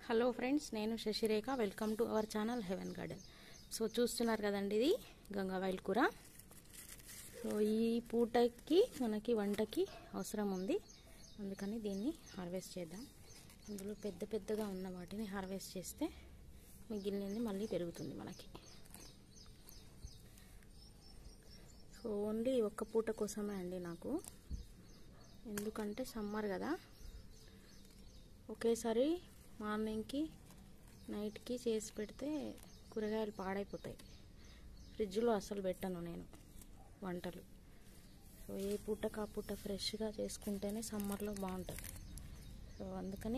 hello friends నేను Sasirekha welcome to our channel heaven garden so చూస్తున్నారు కదండి ఇది గంగావాయిల్ కూర సో ఈ పూటకి మనకి వంటకి అవసరం ఉంది అందుకని దీన్ని హార్వెస్ట్ చేద్దాం అందులో పెద్ద పెద్దగా ఉన్న వాటిని హార్వెస్ట్ చేస్తే మిగిలినది మళ్ళీ పెరుగుతుంది మనకి సో ఓన్లీ ఒక్క పూట కోసమే అండి నాకు ఎందుకంటే సమ్మర్ కదా ఒకేసారి మార్నింగ్కి నైట్కి చేసి పెడితే కూరగాయలు పాడైపోతాయి ఫ్రిడ్జ్లో అసలు పెట్టను నేను వంటలు సో ఏ పూటకు ఆ పూట ఫ్రెష్గా చేసుకుంటేనే సమ్మర్లో బాగుంటుంది సో అందుకని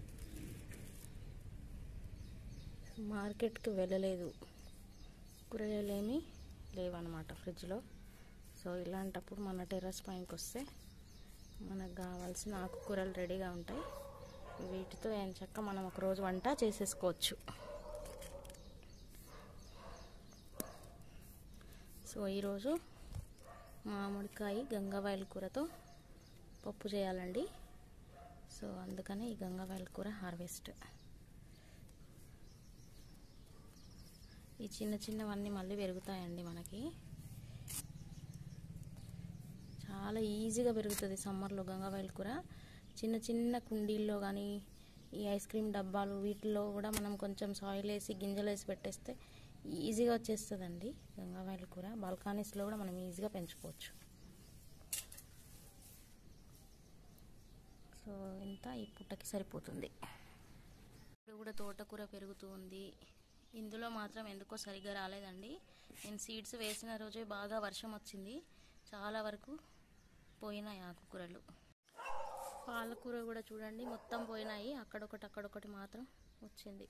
మార్కెట్కి వెళ్ళలేదు కూరగాయలు ఏమీ లేవన్నమాట ఫ్రిడ్జ్లో సో ఇలాంటప్పుడు మన టెర్రస్ పైనకి వస్తే మనకు కావాల్సిన ఆకుకూరలు రెడీగా ఉంటాయి వీటితో ఏం చక్క మనం ఒక రోజు వంట చేసేసుకోవచ్చు సో ఈరోజు మామిడికాయ గంగవాయల కూరతో పప్పు చేయాలండి సో అందుకని ఈ గంగవాయల కూర హార్వెస్ట్ ఈ చిన్న చిన్నవన్నీ మళ్ళీ పెరుగుతాయండి మనకి చాలా ఈజీగా పెరుగుతుంది సమ్మర్లో గంగవాయల కూర చిన్న చిన్న కుండీల్లో కానీ ఈ ఐస్ క్రీమ్ డబ్బాలు వీటిల్లో కూడా మనం కొంచెం సాయిల్ వేసి గింజలు వేసి పెట్టేస్తే ఈజీగా వచ్చేస్తుందండి గంగావాయల కూర బాల్కనీస్లో కూడా మనం ఈజీగా పెంచుకోవచ్చు సో ఇంత ఈ పుట్టకి సరిపోతుంది ఇప్పుడు కూడా తోటకూర పెరుగుతూ ఉంది ఇందులో మాత్రం ఎందుకో సరిగ్గా రాలేదండి నేను సీడ్స్ వేసిన రోజే బాగా వర్షం వచ్చింది చాలా వరకు పోయినాయి ఆకుకూరలు పాలకూర కూడా చూడండి మొత్తం పోయినాయి అక్కడొకటి అక్కడొకటి మాత్రం వచ్చింది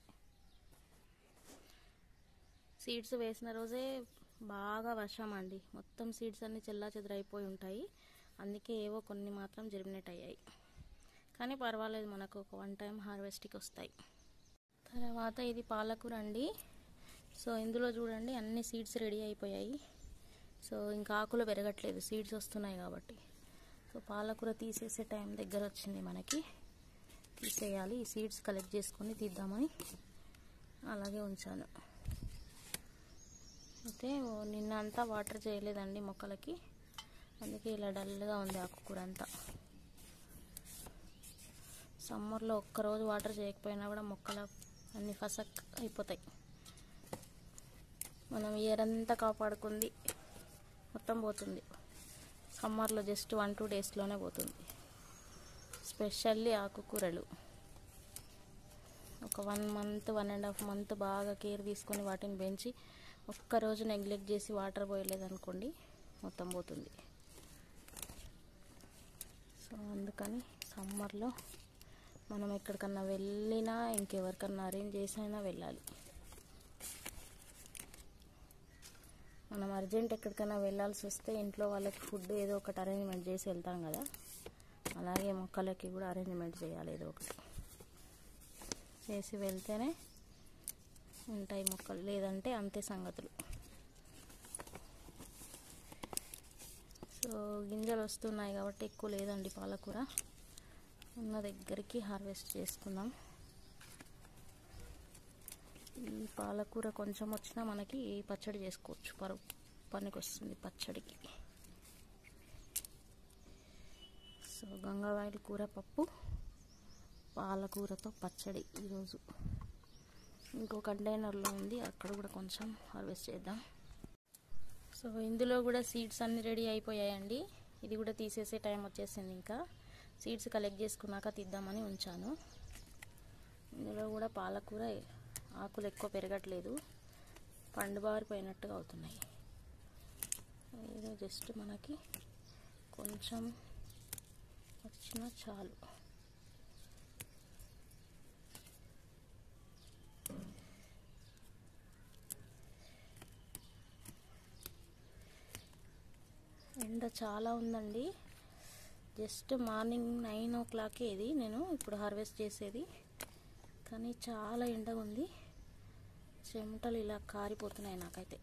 సీడ్స్ వేసిన రోజే బాగా వర్షం అండి మొత్తం సీడ్స్ అన్ని చెల్లా చెదరైపోయి ఉంటాయి అందుకే ఏవో కొన్ని మాత్రం జెర్మినేట్ అయ్యాయి కానీ పర్వాలేదు మనకు ఒక వన్ టైం హార్వెస్ట్కి వస్తాయి తర్వాత ఇది పాలకూర అండి సో ఇందులో చూడండి అన్ని సీడ్స్ రెడీ అయిపోయాయి సో ఇంకా ఆకులు పెరగట్లేదు సీడ్స్ వస్తున్నాయి కాబట్టి సో పాలకూర తీసేసే టైం దగ్గర వచ్చింది మనకి తీసేయాలి ఈ సీడ్స్ కలెక్ట్ చేసుకొని తీద్దామని అలాగే ఉంచాను అయితే నిన్న అంతా వాటర్ చేయలేదండి మొక్కలకి అందుకే ఇలా డల్గా ఉంది ఆకుకూర అంతా సమ్మర్లో ఒక్కరోజు వాటర్ చేయకపోయినా కూడా మొక్కల అన్ని ఫసక్ అయిపోతాయి మనం ఇయర్ అంతా కాపాడుకుంది మొత్తం పోతుంది సమ్మర్లో జస్ట్ వన్ టూ డేస్లోనే పోతుంది స్పెషల్లీ ఆకుకూరలు ఒక one month one and half month బాగా కేర్ తీసుకొని వాటిని పెంచి ఒక్కరోజు నెగ్లెక్ట్ చేసి వాటర్ పోయలేదనుకోండి మొత్తం పోతుంది సో అందుకని సమ్మర్లో మనం ఎక్కడికన్నా వెళ్ళినా ఇంకెవరికన్నా అరేంజ్ చేసైనా వెళ్ళాలి మనం అర్జెంట్ ఎక్కడికైనా వెళ్ళాల్సి వస్తే ఇంట్లో వాళ్ళకి ఫుడ్ ఏదో ఒకటి అరేంజ్మెంట్ చేసి వెళ్తాం కదా అలాగే మొక్కలకి కూడా అరేంజ్మెంట్ చేయాలి ఏదో ఒకటి చేసి వెళ్తేనే ఉంటాయి మొక్కలు లేదంటే అంతే సంగతులు సో గింజలు వస్తున్నాయి కాబట్టి ఎక్కువ లేదండి పాలకూర ఉన్న దగ్గరికి హార్వెస్ట్ చేసుకుందాం ఈ పాలకూర కొంచెం వచ్చినా మనకి పచ్చడి చేసుకోవచ్చు పరు పనికి వస్తుంది పచ్చడికి సో గంగావాయిల కూర పప్పు పాలకూరతో పచ్చడి ఈరోజు ఇంకో కంటైనర్లో ఉంది అక్కడ కూడా కొంచెం హార్వెస్ట్ చేద్దాం సో ఇందులో కూడా సీడ్స్ అన్నీ రెడీ అయిపోయాయండి ఇది కూడా తీసేసే టైం వచ్చేసింది ఇంకా సీడ్స్ కలెక్ట్ చేసుకున్నాక తీద్దామని ఉంచాను ఇందులో కూడా పాలకూర ఆకులు ఎక్కువ పెరగట్లేదు పండుబారిపోయినట్టుగా అవుతున్నాయి ఏదో జస్ట్ మనకి కొంచెం వచ్చినా చాలు ఎండ చాలా ఉందండి జస్ట్ మార్నింగ్ నైన్ ఓ క్లాకే ఇది నేను ఇప్పుడు హార్వెస్ట్ చేసేది కానీ చాలా ఎండ ఉంది చెమటలు ఇలా కారిపోతున్నాయి నాకైతే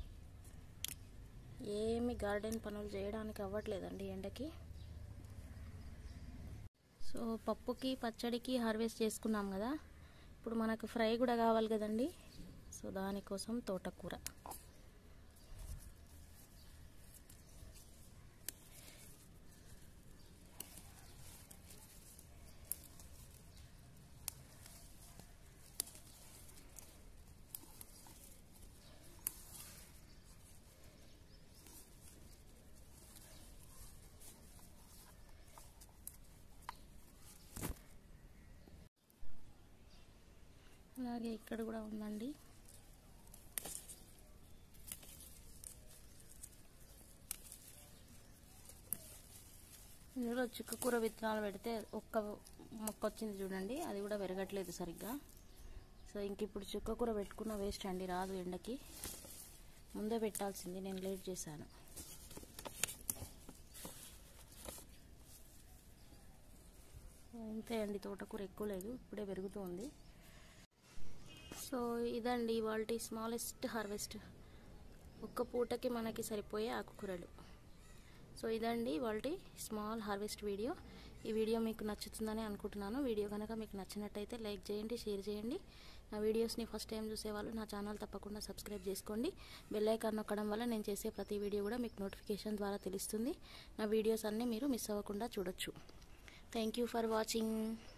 ఏమి గార్డెన్ పనులు చేయడానికి అవ్వట్లేదండి ఎండకి సో పప్పుకి పచ్చడికి హార్వెస్ట్ చేసుకున్నాం కదా ఇప్పుడు మనకు ఫ్రై కూడా కావాలి కదండి సో దానికోసం తోటకూర అలాగే ఇక్కడ కూడా ఉందండి ఇందులో చుక్కకూర విత్తనాలు పెడితే ఒక్క మొక్క వచ్చింది చూడండి అది కూడా పెరగట్లేదు సరిగ్గా సో ఇంక ఇప్పుడు చుక్కకూర పెట్టుకున్న వేస్ట్ అండి రాదు ఎండకి ముందే పెట్టాల్సింది నేను లేట్ చేశాను అంతే అండి తోటకూర ఎక్కువ లేదు ఇప్పుడే పెరుగుతుంది సో ఇదండి ఇవాళ స్మాలెస్ట్ హార్వెస్ట్ ఒక్క పూటకి మనకి సరిపోయే ఆకుకూరలు సో ఇదండి ఇవాళ స్మాల్ హార్వెస్ట్ వీడియో ఈ వీడియో మీకు నచ్చుతుందని అనుకుంటున్నాను వీడియో కనుక మీకు నచ్చినట్టయితే లైక్ చేయండి షేర్ చేయండి నా వీడియోస్ని ఫస్ట్ టైం చూసేవాళ్ళు నా ఛానల్ తప్పకుండా సబ్స్క్రైబ్ చేసుకోండి బెల్ ఐకాన్ నొక్కడం వల్ల నేను చేసే ప్రతి వీడియో కూడా మీకు నోటిఫికేషన్ ద్వారా తెలుస్తుంది నా వీడియోస్ అన్నీ మీరు మిస్ అవ్వకుండా చూడొచ్చు థ్యాంక్ యూ ఫర్ వాచింగ్